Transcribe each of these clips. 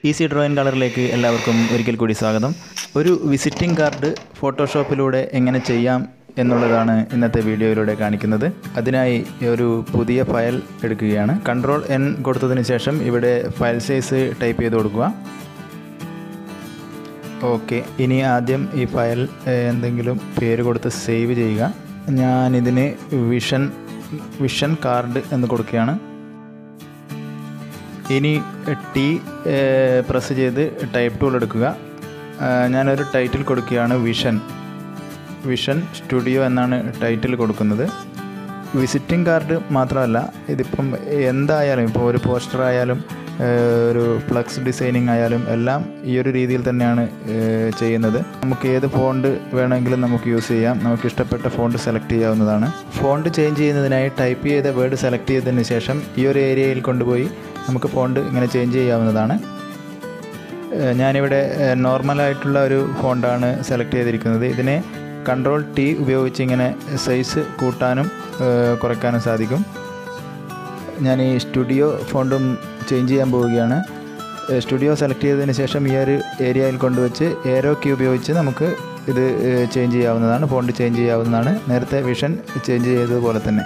easy drawing കളറിലേക്ക് എല്ലാവർക്കും ഒരിക്കൽ കൂടി സ്വാഗതം ഒരു വിസിറ്റിംഗ് കാർഡ് ഫോട്ടോഷോപ്പിലൂടെ എങ്ങനെ ചെയ്യാം എന്നുള്ളതാണ് ഇന്നത്തെ വീഡിയോയിലൂടെ കാണിക്കുന്നത് അതിനായി ഒരു പുതിയ ഫയൽ എടുക്കുകയാണ് കൺട്രോൾ എൻ കൊടുത്തതിന് ശേഷം ഇവിടെ ഫയൽ സൈസ് ടൈപ്പ് ചെയ്ത് കൊടുക്കുക ഓക്കെ ഇനി ആദ്യം ഈ ഫയൽ ഏഹ്, എന്തെങ്കിലും പേര് കൊടുത്ത് സേവ് ചെയ്യുക ഞാനിതിന് വിഷൻ വിഷൻ കാർഡ് എന്ന് കൊടുക്കുകയാണ് ഇനി ടി പ്രസ് ചെയ്ത് ടൈപ്പ് ടൂൾ എടുക്കുക ആ, ഞാനൊരു ടൈറ്റിൽ കൊടുക്കുകയാണ് വിഷൻ വിഷൻ സ്റ്റുഡിയോ എന്നാണ് ടൈറ്റിൽ കൊടുക്കുന്നത് വിസിറ്റിംഗ് കാർഡ് മാത്രമല്ല ഇതിപ്പം എന്തായാലും ഇപ്പോൾ ഒരു പോസ്റ്റർ ആയാലും ആ, ഒരു ഫ്ലക്സ് ഡിസൈനിങ് ആയാലും എല്ലാം ഈ ഒരു രീതിയിൽ തന്നെയാണ് ആ, ചെയ്യുന്നത് നമുക്ക് ഏത് ഫോണ്ട് വേണമെങ്കിലും നമുക്ക് യൂസ് ചെയ്യാം നമുക്ക് ഇഷ്ടപ്പെട്ട ഫോണ്ട് സെലക്ട് ചെയ്യാവുന്നതാണ് ഫോണ്ട് ചേഞ്ച് ചെയ്യുന്നതിനായി ടൈപ്പ് ചെയ്ത വേർഡ് സെലക്ട് ചെയ്തതിന് ശേഷം ഈ ഒരു ഏരിയയിൽ കൊണ്ടുപോയി നമുക്ക് ഫോണ്ട് ഇങ്ങനെ ചേഞ്ച് ചെയ്യാവുന്നതാണ് ഏഹ് ഞാനിവിടെ ഏഹ് നോർമലായിട്ടുള്ള ഒരു ഫോണ്ടാണ് സെലക്ട് ചെയ്തിരിക്കുന്നത് ഇതിനെ കൺട്രോൾ ടി ഉപയോഗിച്ച് ഇങ്ങനെ സൈസ് കൂട്ടാനും ഏഹ് കുറയ്ക്കാനും സാധിക്കും ഞാൻ ഈ സ്റ്റുഡിയോ ഫോണ്ടും ചേഞ്ച് ചെയ്യാൻ പോവുകയാണ് ഏഹ് സ്റ്റുഡിയോ സെലക്ട് ചെയ്തതിന് ശേഷം ഈ ഒരു ഏരിയയിൽ കൊണ്ടുവച്ച് ഏരോ കീ ഉപയോഗിച്ച് നമുക്ക് ഇത് ഏഹ് ചേഞ്ച് ചെയ്യാവുന്നതാണ് ഫോണ്ട് ചേഞ്ച് ചെയ്യാവുന്നതാണ് നേരത്തെ വിഷൻ ചേഞ്ച് ചെയ്തതുപോലെ തന്നെ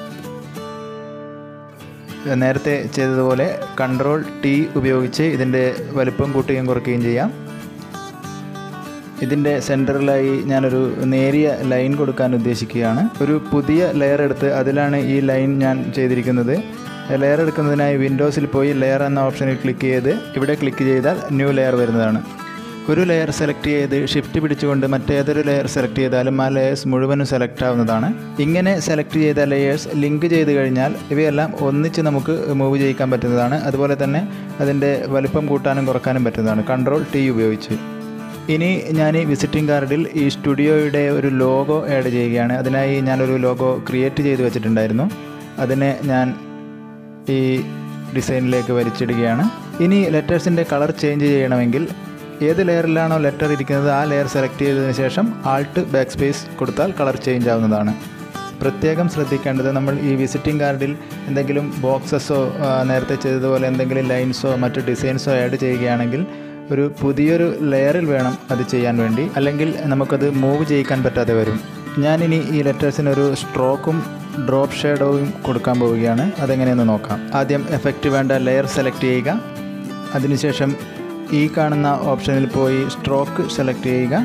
നേരത്തെ ചെയ്തതുപോലെ കൺട്രോൾ ടി ഉപയോഗിച്ച് ഇതിൻ്റെ വലിപ്പം കൂട്ടുകയും കുറയ്ക്കുകയും ചെയ്യാം ഇതിൻ്റെ സെൻറ്ററിലായി ഞാനൊരു നേരിയ ലൈൻ കൊടുക്കാൻ ഉദ്ദേശിക്കുകയാണ് ഒരു പുതിയ ലെയർ എടുത്ത് അതിലാണ് ഈ ലൈൻ ഞാൻ ചെയ്തിരിക്കുന്നത് ലെയർ എടുക്കുന്നതിനായി വിൻഡോസിൽ പോയി ലെയർ എന്ന ഓപ്ഷനിൽ ക്ലിക്ക് ചെയ്ത് ഇവിടെ ക്ലിക്ക് ചെയ്താൽ ന്യൂ ലെയർ വരുന്നതാണ് ഒരു ലെയർ സെലക്ട് ചെയ്ത് ഷിഫ്റ്റ് പിടിച്ചുകൊണ്ട് മറ്റേതൊരു ലെയർ സെലക്ട് ചെയ്താലും ആ ലെയേഴ്സ് മുഴുവനും സെലക്ട് ആവുന്നതാണ് ഇങ്ങനെ സെലക്ട് ചെയ്ത ലെയേഴ്സ് ലിങ്ക് ചെയ്ത് കഴിഞ്ഞാൽ ഇവയെല്ലാം ഒന്നിച്ച് നമുക്ക് മൂവ് ചെയ്യിക്കാൻ പറ്റുന്നതാണ് അതുപോലെ തന്നെ അതിൻ്റെ വലിപ്പം കൂട്ടാനും കുറക്കാനും പറ്റുന്നതാണ് കൺട്രോൾ ടി ഉപയോഗിച്ച് ഇനി ഞാൻ ഈ വിസിറ്റിംഗ് കാർഡിൽ ഈ സ്റ്റുഡിയോയുടെ ഒരു ലോഗോ ആഡ് ചെയ്യുകയാണ് അതിനായി ഞാനൊരു ലോഗോ ക്രിയേറ്റ് ചെയ്ത് വെച്ചിട്ടുണ്ടായിരുന്നു അതിനെ ഞാൻ ഈ ഡിസൈനിലേക്ക് വലിച്ചിടുകയാണ് ഇനി ലെറ്റേഴ്സിൻ്റെ കളർ ചേഞ്ച് ചെയ്യണമെങ്കിൽ ഏത് ലെയറിലാണോ ലെറ്റർ ഇരിക്കുന്നത് ആ ലെയർ സെലക്ട് ചെയ്തതിന് ശേഷം ആൾട്ട് ബാക്ക് സ്പേസ് കൊടുത്താൽ കളർ ചേഞ്ച് ആവുന്നതാണ് പ്രത്യേകം ശ്രദ്ധിക്കേണ്ടത് നമ്മൾ ഈ വിസിറ്റിംഗ് കാർഡിൽ എന്തെങ്കിലും ബോക്സസോ നേരത്തെ ചെയ്തതുപോലെ എന്തെങ്കിലും ലൈൻസോ മറ്റ് ഡിസൈൻസോ ആഡ് ചെയ്യുകയാണെങ്കിൽ ഒരു പുതിയൊരു ലെയറിൽ വേണം അത് ചെയ്യാൻ വേണ്ടി അല്ലെങ്കിൽ നമുക്കത് മൂവ് ചെയ്യിക്കാൻ പറ്റാതെ വരും ഞാനിനി ഈ ലെറ്റേഴ്സിനൊരു സ്ട്രോക്കും ഡ്രോപ്പ് ഷേഡോയും കൊടുക്കാൻ പോവുകയാണ് അതെങ്ങനെയെന്ന് നോക്കാം ആദ്യം എഫക്റ്റ് വേണ്ട ലെയർ സെലക്ട് ചെയ്യുക അതിനുശേഷം ഈ കാണുന്ന ഓപ്ഷനിൽ പോയി സ്ട്രോക്ക് സെലക്ട് ചെയ്യുക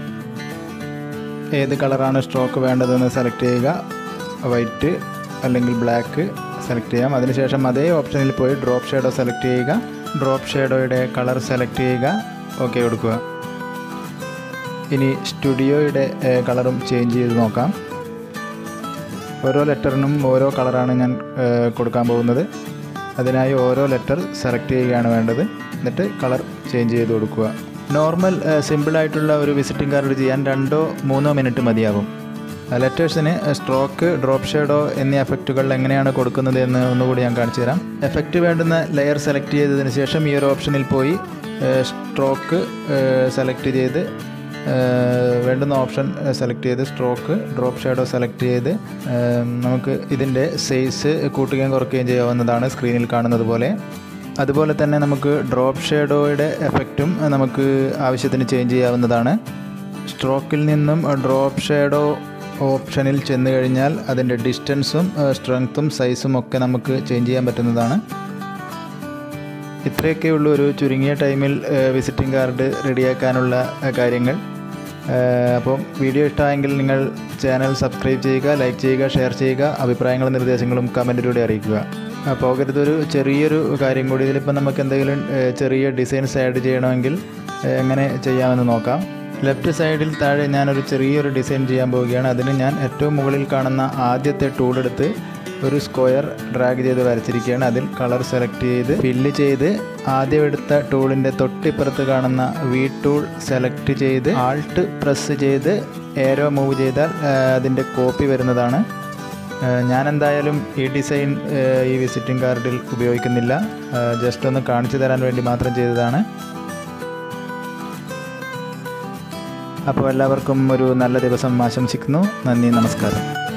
ഏത് കളറാണ് സ്ട്രോക്ക് വേണ്ടതെന്ന് സെലക്ട് ചെയ്യുക വൈറ്റ് അല്ലെങ്കിൽ ബ്ലാക്ക് സെലക്ട് ചെയ്യാം അതിനുശേഷം അതേ ഓപ്ഷനിൽ പോയി ഡ്രോപ്പ് ഷേഡോ സെലക്ട് ചെയ്യുക ഡ്രോപ്പ് ഷേഡോയുടെ കളർ സെലക്ട് ചെയ്യുക ഓക്കെ കൊടുക്കുക ഇനി സ്റ്റുഡിയോയുടെ കളറും ചേഞ്ച് ചെയ്ത് നോക്കാം ഓരോ ലെറ്ററിനും ഓരോ കളറാണ് ഞാൻ ഏഹ്, കൊടുക്കാൻ പോകുന്നത് അതിനായി ഓരോ ലെറ്റർ സെലക്ട് ചെയ്യുകയാണ് വേണ്ടത് എന്നിട്ട് കളർ ചേഞ്ച് ചെയ്ത് കൊടുക്കുക നോർമൽ സിമ്പിളായിട്ടുള്ള ഒരു വിസിറ്റിംഗ് കാർഡ് ചെയ്യാൻ രണ്ടോ മൂന്നോ മിനിറ്റ് മതിയാകും ലെറ്റേഴ്സിന് സ്ട്രോക്ക് ഡ്രോപ്പ് ഷേഡോ എന്നീ എഫക്റ്റുകൾ എങ്ങനെയാണ് കൊടുക്കുന്നത് എന്ന് ഒന്നുകൂടി ഞാൻ കാണിച്ചു തരാം എഫക്റ്റ് വേണ്ടുന്ന ലെയർ സെലക്ട് ചെയ്തതിന് ശേഷം ഈ ഒരു ഓപ്ഷനിൽ പോയി സ്ട്രോക്ക് സെലക്ട് ചെയ്ത് ഏഹ് വേണ്ടുന്ന ഓപ്ഷൻ സെലക്ട് ചെയ്ത് സ്ട്രോക്ക് ഡ്രോപ്പ് ഷേഡോ സെലക്ട് ചെയ്ത് ഏഹ് നമുക്ക് ഇതിൻ്റെ സൈസ് കൂട്ടുകയും കുറയ്ക്കുകയും ചെയ്യാവുന്നതാണ് സ്ക്രീനിൽ കാണുന്നത് പോലെ അതുപോലെ തന്നെ നമുക്ക് ഡ്രോപ്പ് ഷേഡോയുടെ എഫക്റ്റും നമുക്ക് ആവശ്യത്തിന് ചേഞ്ച് ചെയ്യാവുന്നതാണ് സ്ട്രോക്കിൽ നിന്നും ഡ്രോപ്പ് ഷേഡോ ഓപ്ഷനിൽ ചെന്ന് കഴിഞ്ഞാൽ അതിൻ്റെ ഡിസ്റ്റൻസും സ്ട്രെങ്ത്തും സൈസും ഒക്കെ നമുക്ക് ചേഞ്ച് ചെയ്യാൻ പറ്റുന്നതാണ് ഇത്രയൊക്കെ ഉള്ളൂ ഒരു ചുരുങ്ങിയ ടൈമിൽ വിസിറ്റിംഗ് കാർഡ് റെഡിയാക്കാനുള്ള ഏഹ്, കാര്യങ്ങൾ ഏഹ്, അപ്പം വീഡിയോ ഇഷ്ടമായെങ്കിൽ നിങ്ങൾ ചാനൽ സബ്സ്ക്രൈബ് ചെയ്യുക ലൈക്ക് ചെയ്യുക ഷെയർ ചെയ്യുക അഭിപ്രായങ്ങളും നിർദ്ദേശങ്ങളും കമൻറ്റിലൂടെ അറിയിക്കുക ആ, പോകരുതൊരു ചെറിയൊരു കാര്യം കൂടി ഇതിലിപ്പോൾ നമുക്ക് എന്തെങ്കിലും ഏഹ്, ചെറിയ ഡിസൈൻസ് ആഡ് ചെയ്യണമെങ്കിൽ ഏഹ്, എങ്ങനെ ചെയ്യാമെന്ന് നോക്കാം ലെഫ്റ്റ് സൈഡിൽ താഴെ ഞാനൊരു ചെറിയൊരു ഡിസൈൻ ചെയ്യാൻ പോവുകയാണ് അതിന് ഞാൻ ഏറ്റവും മുകളിൽ കാണുന്ന ആദ്യത്തെ ടൂൾ എടുത്ത് ഒരു സ്ക്വയർ ഡ്രാഗ് ചെയ്ത് വരച്ചിരിക്കുകയാണ് അതിൽ കളർ സെലക്ട് ചെയ്ത് ഫില്ല് ചെയ്ത് ആദ്യം എടുത്ത ടൂളിൻ്റെ തൊട്ടിപ്പുറത്ത് കാണുന്ന വി ടൂൾ സെലക്ട് ചെയ്ത് ആൾട്ട് പ്രസ് ചെയ്ത് ഏരോ മൂവ് ചെയ്താൽ ആ, അതിൻ്റെ കോപ്പി വരുന്നതാണ് ആ, ഞാൻ എന്തായാലും ഈ ഡിസൈൻ ആ, ഈ വിസിറ്റിംഗ് കാർഡിൽ ഉപയോഗിക്കുന്നില്ല ജസ്റ്റ് ഒന്ന് കാണിച്ചു തരാൻ വേണ്ടി മാത്രം ചെയ്തതാണ് അപ്പോൾ എല്ലാവർക്കും ഒരു നല്ല ദിവസം ആശംസിക്കുന്നു നന്ദി നമസ്കാരം